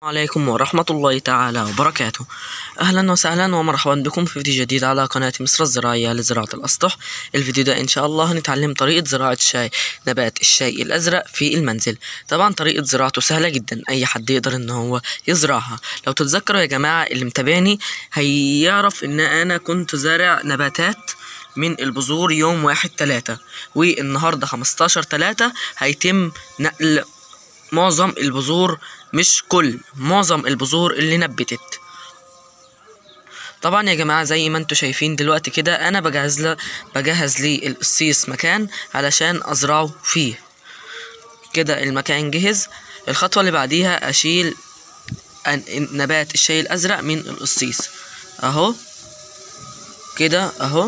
عليكم ورحمة الله تعالى وبركاته أهلا وسهلا ومرحبا بكم في فيديو جديد على قناة مصر الزراعية لزراعة الأسطح الفيديو ده إن شاء الله هنتعلم طريقة زراعة الشاي نبات الشاي الأزرق في المنزل طبعا طريقة زراعته سهلة جدا أي حد يقدر إن هو يزرعها لو تتذكروا يا جماعة اللي متابعني هيعرف إن أنا كنت زارع نباتات من البذور يوم واحد تلاتة والنهاردة خمستاشر تلاتة هيتم نقل معظم البذور مش كل معظم البذور اللي نبتت طبعا يا جماعة زي ما انتوا شايفين دلوقتي كده انا بجهز ل... بجهز لي القصيص مكان علشان ازرعه فيه كده المكان جهز الخطوة اللي بعديها اشيل نبات الشاي الازرق من القصيص اهو كده اهو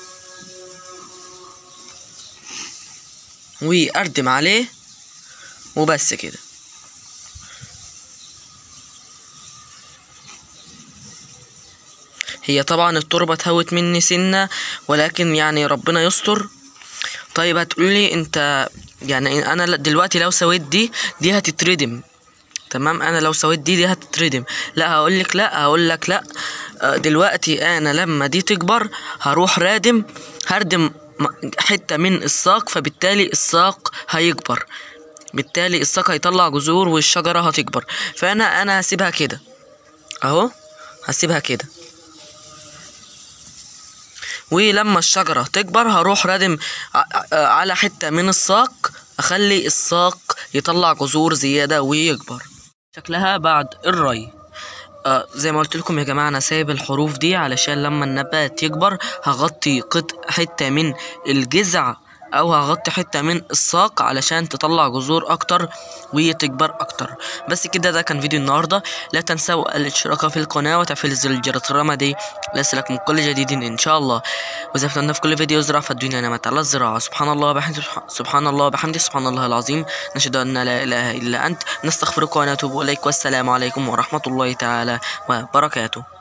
واردم عليه وبس كده هي طبعا التربة اتهوت مني سنة ولكن يعني ربنا يستر طيب هتقولي انت يعني انا دلوقتي لو سويت دي دي هتتردم تمام انا لو سويت دي دي هتتردم لا هقولك لا هقولك لا دلوقتي انا لما دي تكبر هروح رادم هردم حتة من الساق فبالتالي الساق هيكبر بالتالي الساق هيطلع جذور والشجرة هتكبر فأنا أنا هسيبها كده أهو هسيبها كده ولما الشجرة تكبر هروح رادم على حتة من الساق أخلي الساق يطلع جذور زيادة ويكبر شكلها بعد الري آه زي ما قلت لكم يا جماعه انا سايب الحروف دي علشان لما النبات يكبر هغطي قطع حته من الجذع او هغطي حته من الساق علشان تطلع جذور اكتر وتكبر اكتر بس كده ده كان فيديو النهارده لا تنسوا الاشتراك في القناه وتفعيل زر الجرس الرمادي ليصلك من كل جديد ان شاء الله وزي ما في كل فيديو زراعه فالدنيا نعمت على الزراعه سبحان الله بحمد سبحان الله بحمده سبحان الله العظيم نشهد ان لا اله الا انت نستغفرك ونتوب اليك والسلام عليكم ورحمه الله تعالى وبركاته